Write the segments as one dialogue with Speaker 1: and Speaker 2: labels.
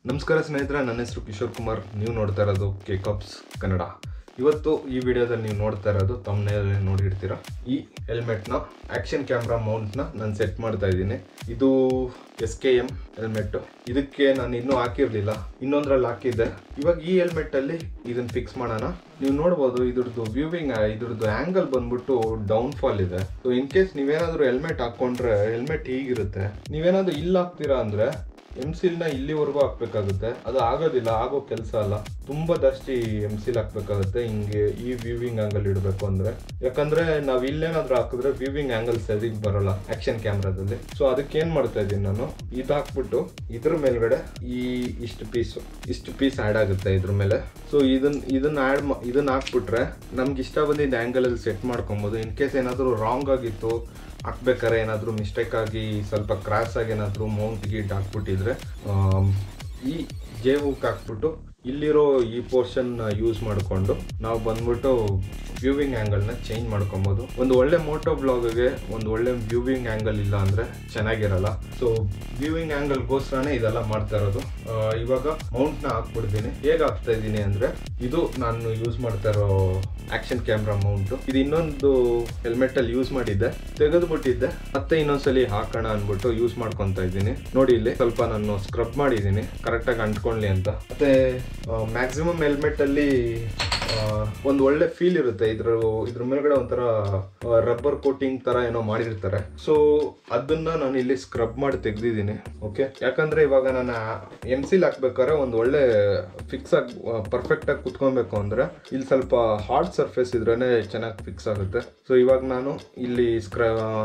Speaker 1: ನಮಸ್ಕಾರ ಸ್ನೇಹಿತರೆ ನನ್ನ ಹೆಸರು ಕಿಶೋರ್ ಕುಮಾರ್ ನೀವು ನೋಡ್ತಾ ಇರೋದು ಕೆ ಕಾಪ್ಸ್ ಕನ್ನಡ ಇವತ್ತು ಈ ವಿಡಿಯೋದಲ್ಲಿ ನೀವು ನೋಡ್ತಾ ಇರೋದು ತಮ್ಮನೇಲಿ ನೋಡಿರ್ತೀರ ಈ ಹೆಲ್ಮೆಟ್ನ ಆಕ್ಷನ್ ಕ್ಯಾಮ್ರಾ ಮೌಂಟ್ನ ನಾನು ಸೆಟ್ ಮಾಡ್ತಾ ಇದ್ದೀನಿ ಇದು ಎಸ್ ಕೆ ಎಮ್ ಹೆಲ್ಮೆಟ್ ಇದಕ್ಕೆ ನಾನು ಇನ್ನೂ ಹಾಕಿರಲಿಲ್ಲ ಇನ್ನೊಂದ್ರಲ್ಲಿ ಹಾಕಿದ್ದೆ ಇವಾಗ ಈ ಹೆಲ್ಮೆಟ್ ಅಲ್ಲಿ ಇದನ್ನ ಫಿಕ್ಸ್ ಮಾಡೋಣ ನೀವು ನೋಡ್ಬೋದು ಇದ್ರದ್ದು ವ್ಯೂವಿಂಗ್ ಇದ್ರದ್ದು ಆಂಗಲ್ ಬಂದ್ಬಿಟ್ಟು ಡೌನ್ ಫಾಲ್ ಇದೆ ಸೊ ಇನ್ ಕೇಸ್ ನೀವೇನಾದ್ರೂ ಹೆಲ್ಮೆಟ್ ಹಾಕೊಂಡ್ರೆ ಹೆಲ್ಮೆಟ್ ಹೀಗಿರುತ್ತೆ ನೀವೇನಾದ್ರೂ ಇಲ್ಲಿ ಹಾಕ್ತೀರಾ ಅಂದ್ರೆ ಎಮ್ ಸಿಲ್ನ ಇಲ್ಲಿವರೆಗೂ ಹಾಕ್ಬೇಕಾಗುತ್ತೆ ಅದು ಆಗೋದಿಲ್ಲ ಆಗೋ ಕೆಲಸ ಅಲ್ಲ ತುಂಬಾ ಜಾಸ್ತಿ ಎಮ್ ಸಿಲ್ ಹಾಕ್ಬೇಕಾಗುತ್ತೆ ಹಿಂಗೆ ಈ ವ್ಯೂವಿಂಗ್ ಆಂಗಲ್ ಇಡಬೇಕು ಅಂದ್ರೆ ಯಾಕಂದ್ರೆ ನಾವ್ ಇಲ್ಲೇನಾದ್ರೂ ಹಾಕಿದ್ರೆ ವ್ಯೂವಿಂಗ್ ಆಂಗಲ್ ಸರಿಗ್ ಬರಲ್ಲ ಆಕ್ಷನ್ ಕ್ಯಾಮ್ರಾದಲ್ಲಿ ಸೊ ಅದಕ್ಕೆ ಏನ್ ಮಾಡ್ತಾ ಇದ್ದೀನಿ ನಾನು ಇದು ಹಾಕ್ಬಿಟ್ಟು ಇದ್ರ ಮೇಲ್ಗಡೆ ಈ ಇಷ್ಟು ಪೀಸ್ ಇಷ್ಟು ಪೀಸ್ ಆಡ್ ಆಗುತ್ತೆ ಇದ್ರ ಮೇಲೆ ಸೊ ಇದನ್ನ ಇದನ್ನ ಆಡ್ ಇದನ್ನ ಹಾಕ್ಬಿಟ್ರೆ ನಮ್ಗೆ ಇಷ್ಟ ಬಂದಿದ್ದ ಆಂಗಲ್ ಅಲ್ಲಿ ಸೆಟ್ ಮಾಡ್ಕೊಬೋದು ಇನ್ ಕೇಸ್ ಏನಾದರೂ ರಾಂಗ್ ಆಗಿತ್ತು ಹಾಕ್ಬೇಕಾದ್ರೆ ಏನಾದರೂ ಮಿಸ್ಟೇಕ್ ಆಗಿ ಸ್ವಲ್ಪ ಕ್ರಾಸ್ ಆಗಿ ಏನಾದರೂ ಮೌಂಟ್ ಗೀಟ್ ಹಾಕ್ಬಿಟ್ಟಿದ್ರೆ ಆಮ್, ಈ ಜೇವುಕ್ ಹಾಕ್ಬಿಟ್ಟು ಇಲ್ಲಿರೋ ಈ ಪೋರ್ಷನ್ ಯೂಸ್ ಮಾಡಿಕೊಂಡು ನಾವು ಬಂದ್ಬಿಟ್ಟು ವ್ಯೂವಿಂಗ್ ಆ್ಯಂಗಲ್ನ ಚೇಂಜ್ ಮಾಡ್ಕೊಬೋದು ಒಂದು ಒಳ್ಳೆ ಮೋಟೋ ಬ್ಲಾಗ್ಗೆ ಒಂದು ಒಳ್ಳೆ ವ್ಯೂವಿಂಗ್ ಆ್ಯಂಗಲ್ ಇಲ್ಲ ಅಂದರೆ ಚೆನ್ನಾಗಿರಲ್ಲ ಸೊ ವ್ಯೂವಿಂಗ್ ಆ್ಯಂಗಲ್ಗೋಸ್ಕರನೇ ಇದೆಲ್ಲ ಮಾಡ್ತಾ ಇರೋದು ಆ, ಇವಾಗ ಮೌಂಟ್ನ ಹಾಕ್ಬಿಡ್ತೀನಿ ಹೇಗೆ ಹಾಕ್ತಾ ಇದ್ದೀನಿ ಅಂದರೆ ಇದು ನಾನು ಯೂಸ್ ಮಾಡ್ತಾ ಇರೋ ಆಕ್ಷನ್ ಕ್ಯಾಮ್ರಾ ಮೌಂಟು ಇದು ಇನ್ನೊಂದು ಹೆಲ್ಮೆಟ್ ಅಲ್ಲಿ ಯೂಸ್ ಮಾಡಿದ್ದೆ ತೆಗೆದುಬಿಟ್ಟಿದ್ದೆ ಮತ್ತೆ ಇನ್ನೊಂದ್ಸಲಿ ಹಾಕೋಣ ಅನ್ಬಿಟ್ಟು ಯೂಸ್ ಮಾಡ್ಕೊಂತ ಇದ್ದೀನಿ ನೋಡಿ ಇಲ್ಲಿ ಸ್ವಲ್ಪ ನಾನು ಸ್ಕ್ರಬ್ ಮಾಡಿದ್ದೀನಿ ಕರೆಕ್ಟಾಗಿ ಅಂಟ್ಕೊಳ್ಳಿ ಅಂತ ಮತ್ತೆ ಮ್ಯಾಕ್ಸಿಮಮ್ ಹೆಲ್ಮೆಟ್ ಅಲ್ಲಿ ಆ, ಒಂದು ಒಳ್ಳೆ ಫೀಲ್ ಇರುತ್ತೆ ಇದ್ರ ಇದ್ರ ಮೇಲ್ಗಡೆ ಒಂಥರ ರಬ್ಬರ್ ಕೋಟಿಂಗ್ ತರ ಏನೋ ಮಾಡಿರ್ತಾರೆ ಸೊ ಅದನ್ನ ನಾನು ಇಲ್ಲಿ ಸ್ಕ್ರಬ್ ಮಾಡಿ ತೆಗ್ದಿದ್ದೀನಿ ಓಕೆ ಯಾಕಂದ್ರೆ ಇವಾಗ ನಾನು ಎಮ್ ಸಿಲ್ ಹಾಕ್ಬೇಕಾದ್ರೆ ಒಂದು ಒಳ್ಳೆ ಫಿಕ್ಸ್ ಆಗಿ ಪರ್ಫೆಕ್ಟ್ ಆಗಿ ಕುತ್ಕೊಬೇಕು ಅಂದ್ರೆ ಇಲ್ಲಿ ಸ್ವಲ್ಪ ಹಾರ್ಡ್ ಸರ್ಫೇಸ್ ಇದ್ರೇನೆ ಚೆನ್ನಾಗಿ ಫಿಕ್ಸ್ ಆಗುತ್ತೆ ಸೊ ಇವಾಗ ನಾನು ಇಲ್ಲಿ ಸ್ಕ್ರ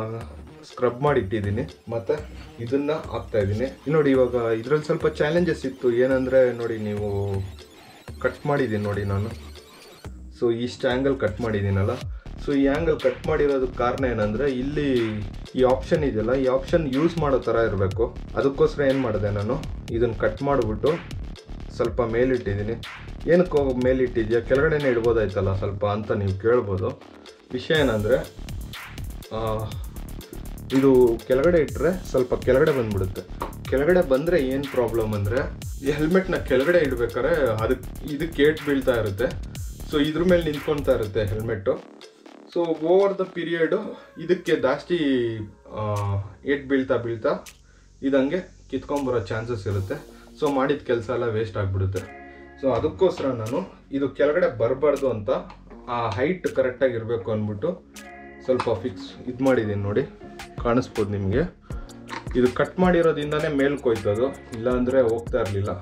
Speaker 1: ಸ್ಕ್ರಬ್ ಮಾಡಿ ಇಟ್ಟಿದ್ದೀನಿ ಮತ್ತೆ ಇದನ್ನ ಹಾಕ್ತಾ ಇದ್ದೀನಿ ಇಲ್ಲಿ ನೋಡಿ ಇವಾಗ ಇದ್ರಲ್ಲಿ ಸ್ವಲ್ಪ ಚಾಲೆಂಜಸ್ ಇತ್ತು ಏನಂದ್ರೆ ನೋಡಿ ನೀವು ಕಟ್ ಮಾಡಿದ್ದೀನಿ ನೋಡಿ ನಾನು ಸೊ ಇಷ್ಟು ಆ್ಯಂಗಲ್ ಕಟ್ ಮಾಡಿದ್ದೀನಲ್ಲ ಸೊ ಈ ಆ್ಯಂಗಲ್ ಕಟ್ ಮಾಡಿರೋದಕ್ಕೆ ಕಾರಣ ಏನಂದರೆ ಇಲ್ಲಿ ಈ ಆಪ್ಷನ್ ಇದೆಯಲ್ಲ ಈ ಆಪ್ಷನ್ ಯೂಸ್ ಮಾಡೋ ಥರ ಇರಬೇಕು ಅದಕ್ಕೋಸ್ಕರ ಏನು ಮಾಡಿದೆ ನಾನು ಇದನ್ನು ಕಟ್ ಮಾಡಿಬಿಟ್ಟು ಸ್ವಲ್ಪ ಮೇಲಿಟ್ಟಿದ್ದೀನಿ ಏನಕ್ಕೆ ಹೋಗಿ ಮೇಲಿಟ್ಟಿದ್ಯಾ ಕೆಳಗಡೆನೇ ಇಡ್ಬೋದಾಯ್ತಲ್ಲ ಸ್ವಲ್ಪ ಅಂತ ನೀವು ಕೇಳ್ಬೋದು ವಿಷಯ ಏನಂದರೆ ಇದು ಕೆಳಗಡೆ ಇಟ್ಟರೆ ಸ್ವಲ್ಪ ಕೆಳಗಡೆ ಬಂದ್ಬಿಡುತ್ತೆ ಕೆಳಗಡೆ ಬಂದರೆ ಏನು ಪ್ರಾಬ್ಲಮ್ ಅಂದರೆ ಈ ಹೆಲ್ಮೆಟ್ನ ಕೆಳಗಡೆ ಇಡ್ಬೇಕಾದ್ರೆ ಅದಕ್ಕೆ ಇದಕ್ಕೆ ಏಟ್ ಬೀಳ್ತಾ ಇರುತ್ತೆ ಸೊ ಇದ್ರ ಮೇಲೆ ನಿಂತ್ಕೊಳ್ತಾ ಇರುತ್ತೆ helmet so over the period ಇದಕ್ಕೆ ಜಾಸ್ತಿ ಏಟ್ ಬೀಳ್ತಾ ಬೀಳ್ತಾ ಇದಂಗೆ ಕಿತ್ಕೊಂಬರೋ ಚಾನ್ಸಸ್ ಇರುತ್ತೆ ಸೊ ಮಾಡಿದ ಕೆಲಸ ಎಲ್ಲ ವೇಸ್ಟ್ ಆಗಿಬಿಡುತ್ತೆ ಸೊ ಅದಕ್ಕೋಸ್ಕರ ನಾನು ಇದು ಕೆಳಗಡೆ ಬರಬಾರ್ದು ಅಂತ ಆ ಹೈಟ್ ಕರೆಕ್ಟಾಗಿ ಇರಬೇಕು ಅಂದ್ಬಿಟ್ಟು ಸ್ವಲ್ಪ ಫಿಕ್ಸ್ ಇದು ಮಾಡಿದ್ದೀನಿ ನೋಡಿ ಕಾಣಿಸ್ಬೋದು ನಿಮಗೆ ಇದು ಕಟ್ ಮಾಡಿರೋದ್ರಿಂದನೇ ಮೇಲ್ಕ್ ಹೋಯ್ತದು ಇಲ್ಲಾಂದರೆ ಹೋಗ್ತಾ ಇರಲಿಲ್ಲ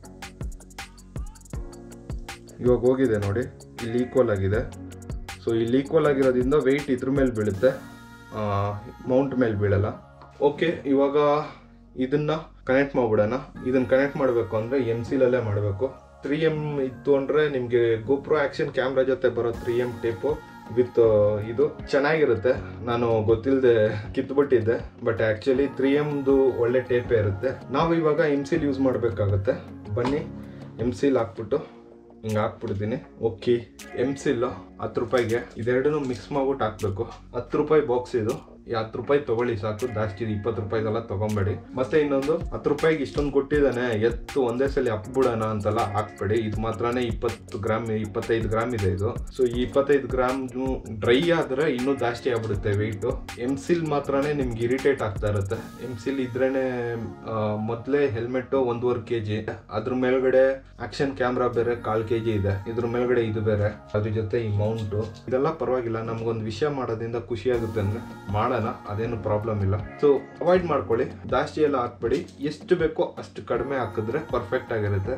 Speaker 1: ಇವಾಗ ಹೋಗಿದೆ ನೋಡಿ ಇಲ್ಲಿ ಈಕ್ವಲ್ ಆಗಿದೆ ಸೊ ಇಲ್ಲಿ ಈಕ್ವಲ್ ಆಗಿರೋದ್ರಿಂದ ವೆಯ್ಟ್ ಇದ್ರ ಮೇಲೆ ಬೀಳುತ್ತೆ ಮೌಂಟ್ ಮೇಲೆ ಬೀಳಲ್ಲ ಓಕೆ ಇವಾಗ ಇದನ್ನ ಕನೆಕ್ಟ್ ಮಾಡ್ಬಿಡೋಣ ಇದನ್ನ ಕನೆಕ್ಟ್ ಮಾಡಬೇಕು ಅಂದರೆ ಎಮ್ ಸಿಲಲ್ಲೇ ಮಾಡಬೇಕು ತ್ರೀ ಎಮ್ ಇತ್ತು ಅಂದರೆ ನಿಮಗೆ ಗೋಪ್ರೋ ಆ್ಯಕ್ಷನ್ ಕ್ಯಾಮ್ರಾ ಜೊತೆ ಬರೋ ತ್ರೀ ಎಮ್ ಟೇಪು ವಿತ್ ಇದು ಚೆನ್ನಾಗಿರುತ್ತೆ ನಾನು ಗೊತ್ತಿಲ್ಲದೆ ಕಿತ್ಬಿಟ್ಟಿದ್ದೆ ಬಟ್ ಆ್ಯಕ್ಚುಲಿ ತ್ರೀ ಎಮ್ದು ಒಳ್ಳೆ ಟೇಪೇ ಇರುತ್ತೆ ನಾವು ಇವಾಗ ಎಮ್ ಸಿಲ್ ಯೂಸ್ ಮಾಡಬೇಕಾಗುತ್ತೆ ಬನ್ನಿ ಎಮ್ ಸಿಲ್ ಹಾಕ್ಬಿಟ್ಟು ಹಿಂಗೆ ಹಾಕ್ಬಿಡ್ತೀನಿ ಓಕೆ ಎಮ್ ಸಿಲ್ ಹತ್ತು ರೂಪಾಯಿಗೆ ಇದೆರಡನ್ನೂ ಮಿಕ್ಸ್ ಮಾಡ್ಬಿಟ್ಟು ಹಾಕ್ಬೇಕು ಹತ್ತು ರೂಪಾಯಿ ಬಾಕ್ಸ್ ಇದು ಈ ಹತ್ತು ರೂಪಾಯಿ ತಗೊಳ್ಳಿ ಸಾಕು ಜಾಸ್ತಿ ಇಪ್ಪತ್ತು ರೂಪಾಯಿದೆಲ್ಲ ತಗೊಂಬೇಡಿ ಮತ್ತೆ ಇನ್ನೊಂದು ಹತ್ತು ರೂಪಾಯಿಗೆ ಇಷ್ಟೊಂದು ಕೊಟ್ಟಿದ್ದಾನೆ ಎತ್ತು ಒಂದೇ ಸಲ ಹಾಕ್ಬಿಡೋಣ ಅಂತೆಲ್ಲ ಹಾಕ್ಬೇಡಿ ಇದು ಮಾತ್ರನೇ ಇಪ್ಪತ್ತು ಗ್ರಾಮ್ ಇಪ್ಪತ್ತೈದು ಗ್ರಾಮ್ ಇದೆ ಇದು ಸೊ ಈ ಇಪ್ಪತ್ತೈದು ಗ್ರಾಮ್ ಡ್ರೈ ಆದ್ರೆ ಇನ್ನೂ ಜಾಸ್ತಿ ಆಗ್ಬಿಡುತ್ತೆ ವೆಯ್ಟು ಎಮ್ ಸಿಲ್ ಮಾತ್ರನೇ ನಿಮ್ಗೆ ಇರಿಟೇಟ್ ಆಗ್ತಾ ಇರುತ್ತೆ ಎಮ್ ಸಿಲ್ ಇದ್ರೇನೆ ಮೊದಲೇ ಹೆಲ್ಮೆಟ್ ಒಂದೂವರೆ ಕೆ ಜಿ ಅದ್ರ ಮೇಲ್ಗಡೆ ಆಕ್ಷನ್ ಕ್ಯಾಮ್ರಾ ಬೇರೆ ಕಾಲ್ ಕೆ ಜಿ ಇದೆ ಇದ್ರ ಮೇಲ್ಗಡೆ ಇದು ಬೇರೆ ಅದ್ರ ಜೊತೆ ಈ ಮೌಂಟು ಇದೆಲ್ಲ ಪರವಾಗಿಲ್ಲ ನಮ್ಗೊಂದು ವಿಷಯ ಮಾಡೋದ್ರಿಂದ ಖುಷಿ ಆಗುತ್ತೆ ಅಂದ್ರೆ ಮಾಡೋಣ ಅದೇನು ಪ್ರಾಬ್ಲಮ್ ಇಲ್ಲ ಸೊ ಅವಾಯ್ಡ್ ಮಾಡ್ಕೊಳ್ಳಿ ಜಾಸ್ತಿ ಎಲ್ಲ ಹಾಕ್ಬೇಡಿ ಎಷ್ಟು ಬೇಕೋ ಅಷ್ಟು ಕಡಿಮೆ ಹಾಕಿದ್ರೆ ಪರ್ಫೆಕ್ಟ್ ಆಗಿರುತ್ತೆ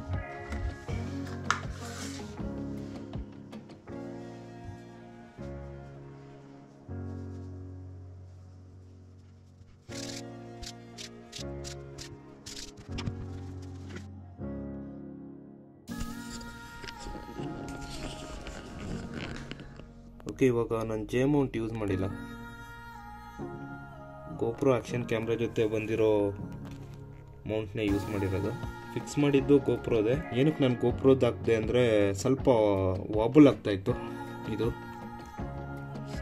Speaker 2: ಓಕೆ ಇವಾಗ ನಾನು ಜೆ ಮೌಂಟ್ ಯೂಸ್ ಮಾಡಿಲ್ಲ ಗೋಪ್ರೋ ಆ್ಯಕ್ಷನ್ ಕ್ಯಾಮ್ರಾ ಜೊತೆ ಬಂದಿರೋ ಮೌಂಟ್ನೇ ಯೂಸ್ ಮಾಡಿರೋದು ಫಿಕ್ಸ್ ಮಾಡಿದ್ದು ಗೋಪ್ರೋದೆ ಏನಕ್ಕೆ ನಾನು ಗೋಪ್ರೋದು ಹಾಕ್ದೆ ಅಂದರೆ ಸ್ವಲ್ಪ ವಾಬಲ್ ಆಗ್ತಾಯಿತ್ತು ಇದು ಸೊ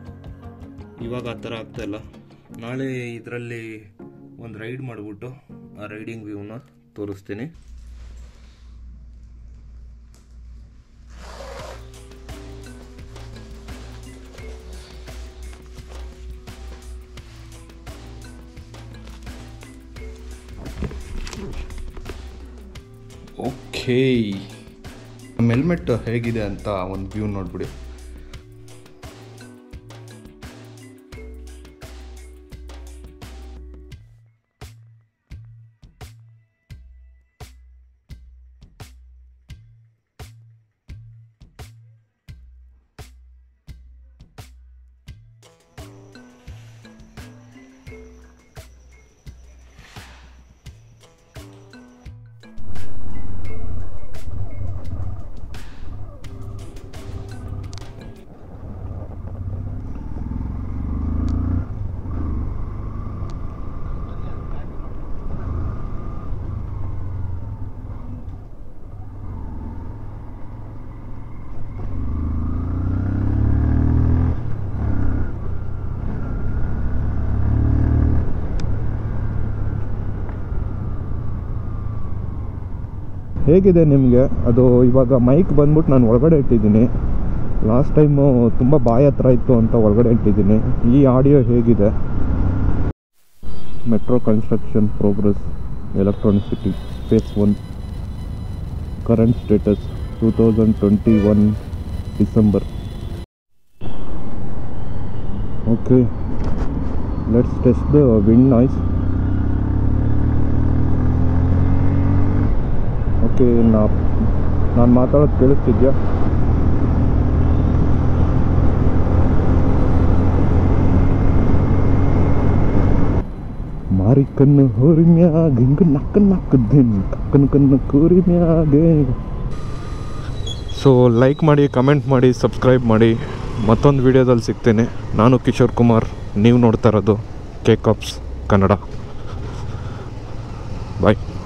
Speaker 2: ಇವಾಗ ಆ ಥರ ಆಗ್ತಾಯಿಲ್ಲ ನಾಳೆ ಇದರಲ್ಲಿ ಒಂದು ರೈಡ್ ಮಾಡಿಬಿಟ್ಟು ಆ ರೈಡಿಂಗ್ ವ್ಯೂನ ತೋರಿಸ್ತೀನಿ
Speaker 1: ಓಕೆ ನಮ್ಮ ಹೆಲ್ಮೆಟ್ ಹೇಗಿದೆ ಅಂತ ಒಂದು ವ್ಯೂ ನೋಡ್ಬಿಡಿ ಹೇಗಿದೆ ನಿಮಗೆ ಅದು ಇವಾಗ ಮೈಕ್ ಬಂದ್ಬಿಟ್ಟು ನಾನು ಒಳಗಡೆ ಇಟ್ಟಿದ್ದೀನಿ ಲಾಸ್ಟ್ ಟೈಮು ತುಂಬ ಬಾಯಿ ಹತ್ರ ಇತ್ತು ಅಂತ ಒಳಗಡೆ ಇಟ್ಟಿದ್ದೀನಿ ಈ ಆಡಿಯೋ ಹೇಗಿದೆ metro construction progress electronic city phase one current status two thousand twenty one December okay let's test the wind noise okay ನಾ ನಾನು ಮಾತಾಡೋದು ಕೇಳಿಸ್ತಿದ್ಯಾ ಮಾರಿ ಕಣ್ಣು ಹೋರಿ ಮ್ಯಾಗ ಹಿಂಗ ನಕ್ಕ ನಕ್ಕದ್ದೇನು ಕಕ್ಕನ ಕಣ್ಣು ಕೂರಿ ಮ್ಯಾಗೆ ಸೊ ಲೈಕ್ ಮಾಡಿ ಕಮೆಂಟ್ ಮಾಡಿ ಸಬ್ಸ್ಕ್ರೈಬ್ ಮಾಡಿ ಮತ್ತೊಂದು ವಿಡಿಯೋದಲ್ಲಿ ಸಿಗ್ತೇನೆ ನಾನು ಕಿಶೋರ್ ಕುಮಾರ್ ನೀವು ನೋಡ್ತಾ ಇರೋದು ಕೆ ಕಾಪ್ಸ್ ಕನ್ನಡ ಬಾಯ್